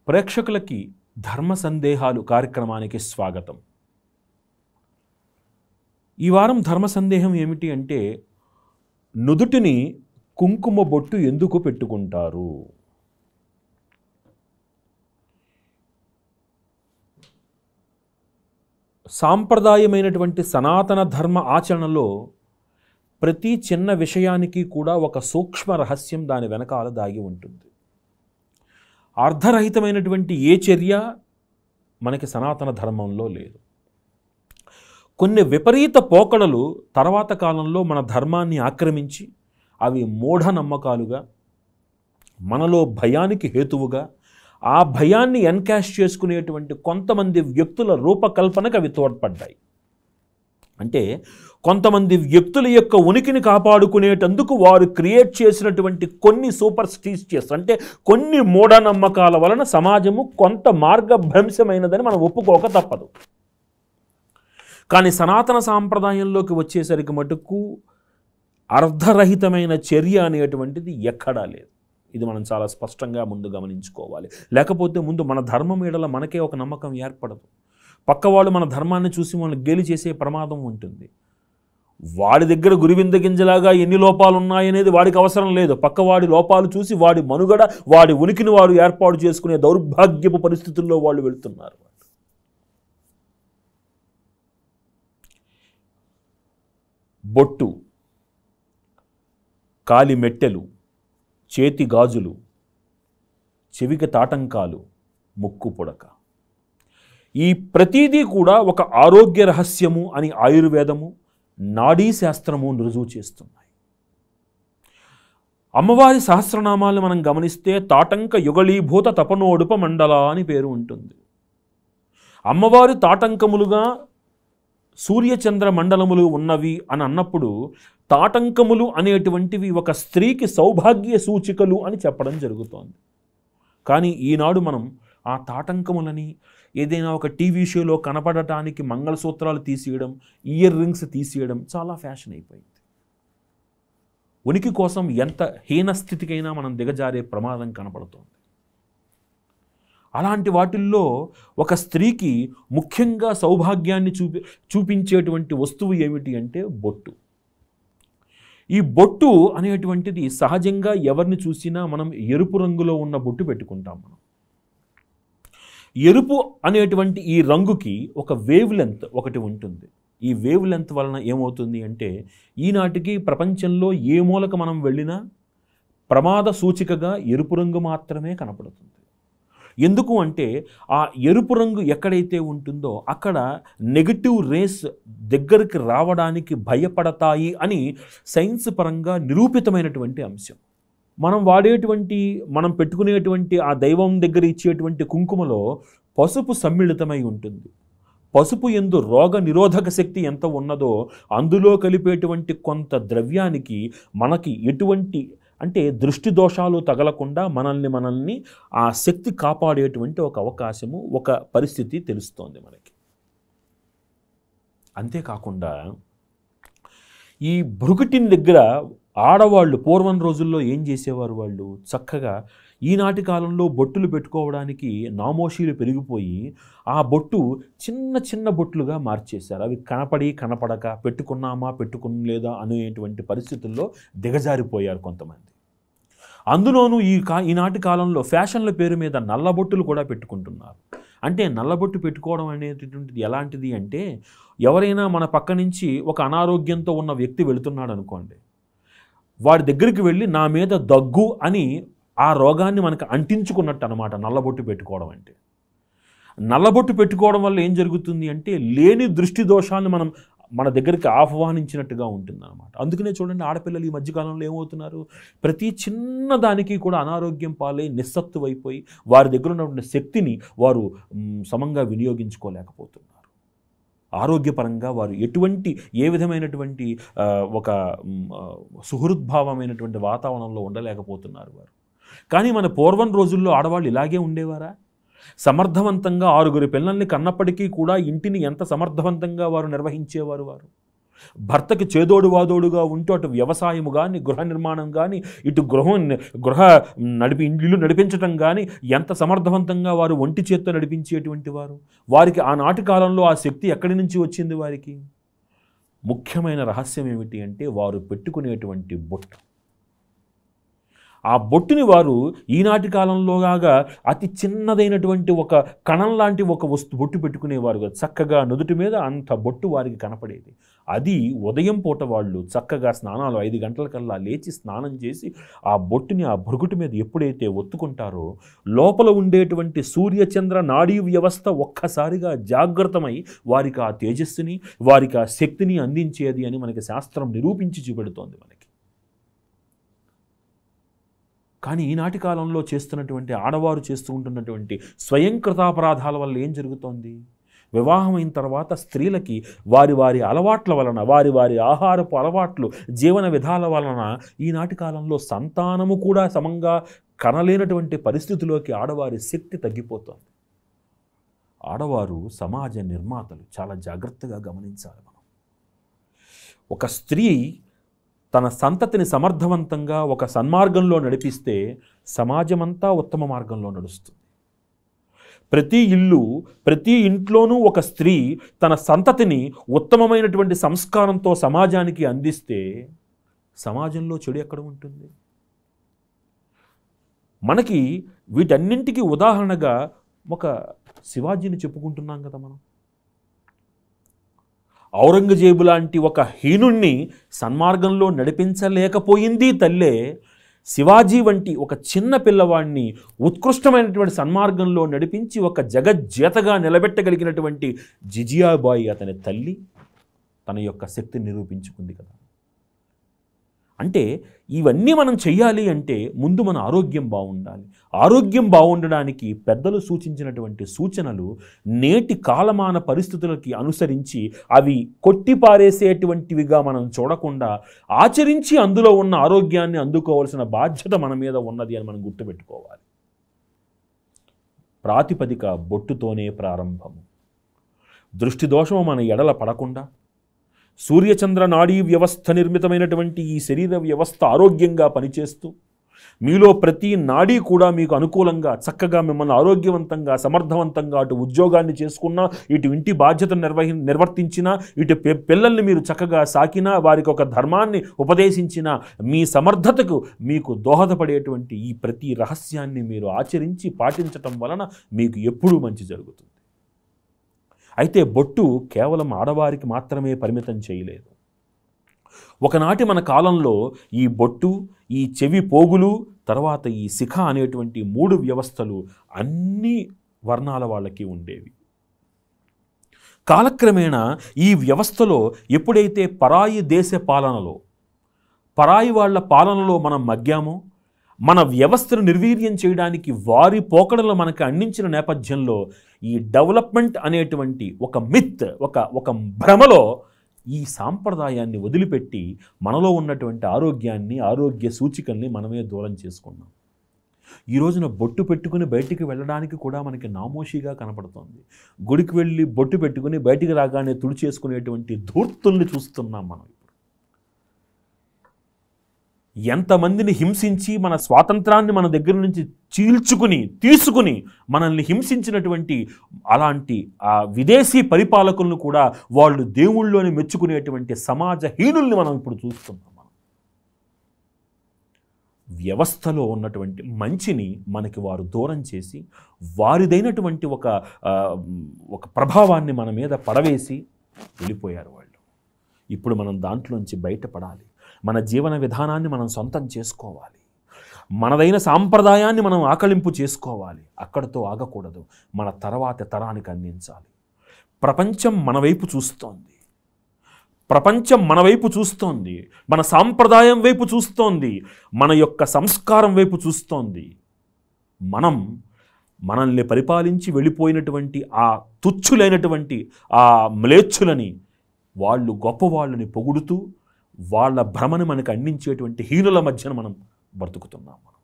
ప్రేక్షకులకి ధర్మ సందేహాలు కార్యక్రమానికి స్వాగతం ఈ వారం ధర్మ సందేహం ఏమిటి అంటే నుదుటిని కుంకుమ బొట్టు ఎందుకు పెట్టుకుంటారు సాంప్రదాయమైనటువంటి సనాతన ధర్మ ఆచరణలో ప్రతి చిన్న విషయానికి కూడా ఒక సూక్ష్మ రహస్యం దాని వెనకాల దాగి ఉంటుంది అర్ధరహితమైనటువంటి ఏ చర్య మనకి సనాతన ధర్మంలో లేదు కొన్ని విపరీత పోకడలు తర్వాత కాలంలో మన ధర్మాన్ని ఆక్రమించి అవి మూఢనమ్మకాలుగా మనలో భయానికి హేతువుగా ఆ భయాన్ని ఎన్కాష్ చేసుకునేటువంటి కొంతమంది వ్యక్తుల రూపకల్పనకు అవి తోడ్పడ్డాయి అంటే కొంతమంది వ్యక్తుల యొక్క ఉనికిని కాపాడుకునేటందుకు వారు క్రియేట్ చేసినటువంటి కొన్ని సూపర్ స్టీషియస్ అంటే కొన్ని మూఢనమ్మకాల వలన సమాజము కొంత మార్గభ్రంశమైనదని మనం ఒప్పుకోక తప్పదు కానీ సనాతన సాంప్రదాయంలోకి వచ్చేసరికి మటుకు అర్ధరహితమైన చర్య అనేటువంటిది ఎక్కడా లేదు ఇది మనం చాలా స్పష్టంగా ముందు గమనించుకోవాలి లేకపోతే ముందు మన ధర్మం ఏడల మనకే ఒక నమ్మకం ఏర్పడదు పక్కవాళ్ళు మన ధర్మాన్ని చూసి మనల్ని గేలి చేసే ప్రమాదం ఉంటుంది వాడి దగ్గర గురివింద గింజలాగా ఎన్ని లోపాలు ఉన్నాయనేది వాడికి అవసరం లేదు పక్కవాడి లోపాలు చూసి వాడి మనుగడ వాడి ఉనికిని వారు ఏర్పాటు చేసుకునే దౌర్భాగ్యపు పరిస్థితుల్లో వాళ్ళు వెళ్తున్నారు బొట్టు కాలి మెట్టెలు చేతి గాజులు చెవికి తాటంకాలు ముక్కు పుడక ఈ ప్రతీదీ కూడా ఒక ఆరోగ్య రహస్యము అని ఆయుర్వేదము నాడీ శాస్త్రము రుజువు చేస్తున్నాయి అమ్మవారి సహస్రనామాలను మనం గమనిస్తే తాటంక యుగళీభూత తపనోడుప మండల అని పేరు ఉంటుంది అమ్మవారి తాటంకములుగా సూర్యచంద్ర మండలములు ఉన్నవి అని అన్నప్పుడు తాటంకములు అనేటువంటివి ఒక స్త్రీకి సౌభాగ్య సూచికలు అని చెప్పడం జరుగుతోంది కానీ ఈనాడు మనం ఆ తాటంకములని ఏదైనా ఒక టీవీ షోలో కనపడటానికి మంగళసూత్రాలు తీసేయడం ఇయర్ రింగ్స్ తీసేయడం చాలా ఫ్యాషన్ అయిపోయింది ఉనికి కోసం ఎంత హీన స్థితికైనా మనం దిగజారే ప్రమాదం కనపడుతోంది అలాంటి వాటిల్లో ఒక స్త్రీకి ముఖ్యంగా సౌభాగ్యాన్ని చూపి చూపించేటువంటి వస్తువు ఏమిటి అంటే బొట్టు ఈ బొట్టు అనేటువంటిది సహజంగా ఎవరిని చూసినా మనం ఎరుపు రంగులో ఉన్న బొట్టు పెట్టుకుంటాం మనం ఎరుపు అనేటువంటి ఈ రంగుకి ఒక వేవ్ లెంత్ ఒకటి ఉంటుంది ఈ వేవ్ లెంత్ వలన ఏమవుతుంది అంటే ఈనాటికి ప్రపంచంలో ఏ మూలకు మనం వెళ్ళినా ప్రమాద సూచికగా ఎరుపు రంగు మాత్రమే కనపడుతుంది ఎందుకు అంటే ఆ ఎరుపు రంగు ఎక్కడైతే ఉంటుందో అక్కడ నెగటివ్ రేస్ దగ్గరికి రావడానికి భయపడతాయి అని సైన్స్ పరంగా నిరూపితమైనటువంటి అంశం మనం వాడేటువంటి మనం పెట్టుకునేటువంటి ఆ దైవం దగ్గర ఇచ్చేటువంటి కుంకుమలో పసుపు సమ్మిళితమై ఉంటుంది పసుపు ఎందు రోగ నిరోధక శక్తి ఎంత ఉన్నదో అందులో కలిపేటువంటి కొంత ద్రవ్యానికి మనకి ఎటువంటి అంటే దృష్టి దోషాలు తగలకుండా మనల్ని మనల్ని ఆ శక్తి కాపాడేటువంటి ఒక అవకాశము ఒక పరిస్థితి తెలుస్తోంది మనకి అంతేకాకుండా ఈ భృకుటిన్ దగ్గర ఆడవాళ్ళు పూర్వం రోజుల్లో ఏం చేసేవారు వాళ్ళు చక్కగా ఈనాటి కాలంలో బొట్టులు పెట్టుకోవడానికి నామోషీలు పెరిగిపోయి ఆ బొట్టు చిన్న చిన్న బొట్టులుగా మార్చేశారు అవి కనపడి కనపడక పెట్టుకున్నామా పెట్టుకునలేదా అనేటువంటి పరిస్థితుల్లో దిగజారిపోయారు కొంతమంది అందులోనూ ఈ కా ఈనాటి కాలంలో ఫ్యాషన్ల పేరు మీద నల్లబొట్టులు కూడా పెట్టుకుంటున్నారు అంటే నల్లబొట్టు పెట్టుకోవడం అనేటటువంటిది ఎలాంటిది అంటే ఎవరైనా మన పక్క నుంచి ఒక అనారోగ్యంతో ఉన్న వ్యక్తి వెళుతున్నాడు అనుకోండి వాడి దగ్గరికి వెళ్ళి నా మీద దగ్గు అని ఆ రోగాన్ని మనకు అంటించుకున్నట్టు అనమాట నల్లబొట్టు పెట్టుకోవడం అంటే నల్లబొట్టు పెట్టుకోవడం వల్ల ఏం జరుగుతుంది అంటే లేని దృష్టి దోషాలను మనం మన దగ్గరికి ఆహ్వానించినట్టుగా ఉంటుంది అనమాట అందుకనే చూడండి ఆడపిల్లలు ఈ మధ్యకాలంలో ఏమవుతున్నారు ప్రతి చిన్న దానికి కూడా అనారోగ్యం పాలై నిస్సత్తువైపోయి వారి దగ్గర ఉన్నటువంటి శక్తిని వారు మ్, సమంగా వినియోగించుకోలేకపోతున్నారు ఆరోగ్యపరంగా వారు ఎటువంటి ఏ విధమైనటువంటి ఆ, ఒక మ్, ఆ, సుహృద్భావమైనటువంటి వాతావరణంలో ఉండలేకపోతున్నారు వారు కానీ మన పూర్వం రోజుల్లో ఆడవాళ్ళు ఇలాగే ఉండేవారా సమర్థవంతంగా ఆరుగురు పిల్లల్ని కన్నప్పటికీ కూడా ఇంటిని ఎంత సమర్థవంతంగా వారు నిర్వహించేవారు వారు భర్తకి చేదోడు వాదోడుగా ఉంటూ అటు వ్యవసాయము కానీ గృహ నిర్మాణం కానీ ఇటు గృహం గృహ నడిపి ఇల్లు నడిపించటం కానీ ఎంత సమర్థవంతంగా వారు ఒంటి చేత్తో నడిపించేటువంటి వారు వారికి ఆనాటి కాలంలో ఆ శక్తి ఎక్కడి నుంచి వచ్చింది వారికి ముఖ్యమైన రహస్యం ఏమిటి అంటే వారు పెట్టుకునేటువంటి బొట్టు ఆ బొట్టుని వారు ఈనాటి కాలంలోగా అతి చిన్నదైనటువంటి ఒక కణం లాంటి ఒక వస్తు బొట్టు పెట్టుకునేవారు కదా. చక్కగా నుదుటి మీద అంత బొట్టు వారికి కనపడేది అది ఉదయం పూట వాళ్ళు చక్కగా స్నానాలు ఐదు గంటలకల్లా లేచి స్నానం చేసి ఆ బొట్టుని ఆ భృగుటి మీద ఎప్పుడైతే ఒత్తుకుంటారో లోపల ఉండేటువంటి సూర్యచంద్ర నాడీ వ్యవస్థ ఒక్కసారిగా జాగ్రత్తమై వారికి ఆ తేజస్సుని వారికి ఆ శక్తిని అందించేది అని మనకి శాస్త్రం నిరూపించి చూపెడుతోంది మనకి కానీ ఈనాటి కాలంలో చేస్తున్నటువంటి ఆడవారు చేస్తూ ఉంటున్నటువంటి స్వయంకృతాపరాధాల వల్ల ఏం జరుగుతోంది వివాహమైన తర్వాత స్త్రీలకి వారి వారి అలవాట్ల వలన వారి వారి ఆహారపు అలవాట్లు జీవన విధాల వలన ఈనాటి కాలంలో సంతానము కూడా సమంగా కనలేనటువంటి పరిస్థితిలోకి ఆడవారి శక్తి తగ్గిపోతోంది ఆడవారు సమాజ నిర్మాతలు చాలా జాగ్రత్తగా గమనించాలి మనం ఒక స్త్రీ తన సంతతిని సమర్థవంతంగా ఒక సన్మార్గంలో నడిపిస్తే సమాజమంతా ఉత్తమ మార్గంలో నడుస్తుంది ప్రతి ఇల్లు ప్రతి ఇంట్లోనూ ఒక స్త్రీ తన సంతతిని ఉత్తమమైనటువంటి సంస్కారంతో సమాజానికి అందిస్తే సమాజంలో చెడు ఎక్కడ ఉంటుంది మనకి వీటన్నింటికి ఉదాహరణగా ఒక శివాజీని చెప్పుకుంటున్నాం కదా మనం ఔరంగజేబు లాంటి ఒక హీనుణ్ణి సన్మార్గంలో నడిపించలేకపోయింది తల్లే శివాజీ వంటి ఒక చిన్న పిల్లవాడిని ఉత్కృష్టమైనటువంటి సన్మార్గంలో నడిపించి ఒక జగజ్జేతగా నిలబెట్టగలిగినటువంటి జిజియాబాయి అతని తల్లి తన యొక్క శక్తిని నిరూపించుకుంది కదా అంటే ఇవన్నీ మనం చెయ్యాలి అంటే ముందు మన ఆరోగ్యం బాగుండాలి ఆరోగ్యం బాగుండడానికి పెద్దలు సూచించినటువంటి సూచనలు నేటి కాలమాన పరిస్థితులకి అనుసరించి అవి కొట్టిపారేసేటువంటివిగా మనం చూడకుండా ఆచరించి అందులో ఉన్న ఆరోగ్యాన్ని అందుకోవాల్సిన బాధ్యత మన మీద ఉన్నది అని మనం గుర్తుపెట్టుకోవాలి ప్రాతిపదిక బొట్టుతోనే ప్రారంభము దృష్టి దోషము మన ఎడల పడకుండా సూర్యచంద్ర నాడీ వ్యవస్థ నిర్మితమైనటువంటి ఈ శరీర వ్యవస్థ ఆరోగ్యంగా పనిచేస్తూ మీలో ప్రతి నాడీ కూడా మీకు అనుకూలంగా చక్కగా మిమ్మల్ని ఆరోగ్యవంతంగా సమర్థవంతంగా అటు ఉద్యోగాన్ని చేసుకున్నా ఇటు ఇంటి బాధ్యతను నిర్వహి నిర్వర్తించినా ఇటు పి- పిల్లల్ని మీరు చక్కగా సాకినా వారికి ఒక ధర్మాన్ని ఉపదేశించినా మీ సమర్థతకు మీకు దోహదపడేటువంటి ఈ ప్రతి రహస్యాన్ని మీరు ఆచరించి పాటించటం వలన మీకు ఎప్పుడూ మంచి జరుగుతుంది అయితే బొట్టు కేవలం ఆడవారికి మాత్రమే పరిమితం చేయలేదు ఒకనాటి మన కాలంలో ఈ బొట్టు ఈ చెవి పోగులు తర్వాత ఈ శిఖ అనేటువంటి మూడు వ్యవస్థలు అన్ని వర్ణాల వాళ్ళకి ఉండేవి కాలక్రమేణా ఈ వ్యవస్థలో ఎప్పుడైతే పరాయి దేశ పాలనలో పరాయి వాళ్ళ పాలనలో మనం మగ్గామో మన వ్యవస్థను నిర్వీర్యం చేయడానికి వారి పోకడలు మనకు అందించిన నేపథ్యంలో ఈ డెవలప్మెంట్ అనేటువంటి ఒక మిత్ ఒక ఒక భ్రమలో ఈ సాంప్రదాయాన్ని వదిలిపెట్టి మనలో ఉన్నటువంటి ఆరోగ్యాన్ని ఆరోగ్య సూచికల్ని మనమే దూరం చేసుకున్నాం ఈ రోజున బొట్టు పెట్టుకుని బయటికి వెళ్ళడానికి కూడా మనకి నామోషిగా కనపడుతోంది గుడికి వెళ్ళి బొట్టు పెట్టుకుని బయటికి రాగానే తుడిచేసుకునేటువంటి ధూర్తుల్ని చూస్తున్నాం మనం ఇప్పుడు ఎంతమందిని హింసించి మన స్వాతంత్రాన్ని మన దగ్గర నుంచి చీల్చుకుని తీసుకుని మనల్ని హింసించినటువంటి అలాంటి ఆ విదేశీ పరిపాలకులను కూడా వాళ్ళు దేవుళ్ళలోని మెచ్చుకునేటువంటి సమాజ హీనుల్ని మనం ఇప్పుడు చూస్తున్నాం మనం వ్యవస్థలో ఉన్నటువంటి మంచిని మనకి వారు దూరం చేసి వారిదైనటువంటి ఒక ఆ, ఒక ప్రభావాన్ని మన మీద పడవేసి వెళ్ళిపోయారు వాళ్ళు ఇప్పుడు మనం దాంట్లోంచి బయటపడాలి మన జీవన విధానాన్ని మనం సొంతం చేసుకోవాలి మనదైన సాంప్రదాయాన్ని మనం ఆకలింపు చేసుకోవాలి అక్కడితో ఆగకూడదు మన తర్వాతి తరానికి అందించాలి ప్రపంచం మన వైపు చూస్తోంది ప్రపంచం మన వైపు చూస్తోంది మన సాంప్రదాయం వైపు చూస్తోంది మన యొక్క సంస్కారం వైపు చూస్తోంది మనం మనల్ని పరిపాలించి వెళ్ళిపోయినటువంటి ఆ తుచ్చులైనటువంటి ఆ మ్లేచ్చులని వాళ్ళు గొప్పవాళ్ళని పొగుడుతూ వాళ్ళ భ్రమని మనకు అందించేటువంటి హీనుల మధ్యన మనం బ్రతుకుతున్నాం మనం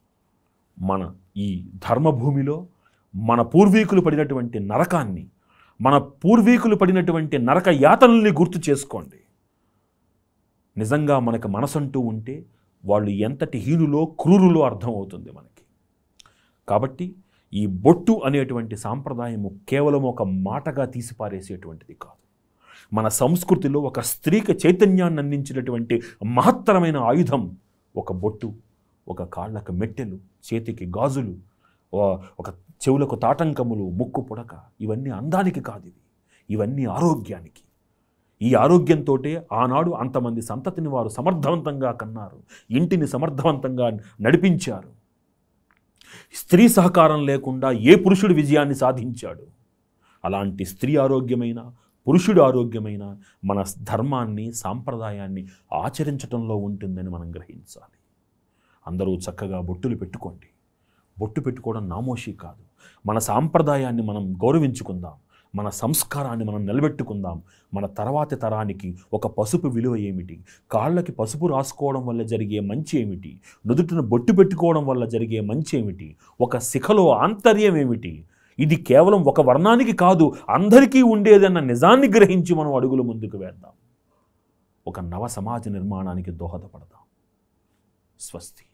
మన ఈ ధర్మభూమిలో మన పూర్వీకులు పడినటువంటి నరకాన్ని మన పూర్వీకులు పడినటువంటి నరక యాతనల్ని గుర్తు చేసుకోండి నిజంగా మనకు మనసంటూ ఉంటే వాళ్ళు ఎంతటి హీనులో క్రూరులో అర్థమవుతుంది మనకి కాబట్టి ఈ బొట్టు అనేటువంటి సాంప్రదాయము కేవలం ఒక మాటగా తీసిపారేసేటువంటిది కాదు మన సంస్కృతిలో ఒక స్త్రీకి చైతన్యాన్ని అందించినటువంటి మహత్తరమైన ఆయుధం ఒక బొట్టు ఒక కాళ్ళకు మెట్టెలు చేతికి గాజులు ఓ- ఒక చెవులకు తాటంకములు ముక్కు పుడక ఇవన్నీ అందానికి కాదు ఇవి ఇవన్నీ ఆరోగ్యానికి ఈ ఆరోగ్యంతో ఆనాడు అంతమంది సంతతిని వారు సమర్థవంతంగా కన్నారు ఇంటిని సమర్థవంతంగా నడిపించారు స్త్రీ సహకారం లేకుండా ఏ పురుషుడు విజయాన్ని సాధించాడు అలాంటి స్త్రీ ఆరోగ్యమైన పురుషుడు ఆరోగ్యమైన మన ధర్మాన్ని సాంప్రదాయాన్ని ఆచరించటంలో ఉంటుందని మనం గ్రహించాలి అందరూ చక్కగా బొట్టులు పెట్టుకోండి బొట్టు పెట్టుకోవడం నామోషి కాదు మన సాంప్రదాయాన్ని మనం గౌరవించుకుందాం మన సంస్కారాన్ని మనం నిలబెట్టుకుందాం మన తర్వాతి తరానికి ఒక పసుపు విలువ ఏమిటి కాళ్ళకి పసుపు రాసుకోవడం వల్ల జరిగే మంచి ఏమిటి నుదుటిన బొట్టు పెట్టుకోవడం వల్ల జరిగే మంచి ఏమిటి ఒక శిఖలో ఆంతర్యం ఏమిటి ఇది కేవలం ఒక వర్ణానికి కాదు అందరికీ ఉండేదన్న నిజాన్ని గ్రహించి మనం అడుగులు ముందుకు వేద్దాం ఒక నవ సమాజ నిర్మాణానికి దోహదపడదాం స్వస్తి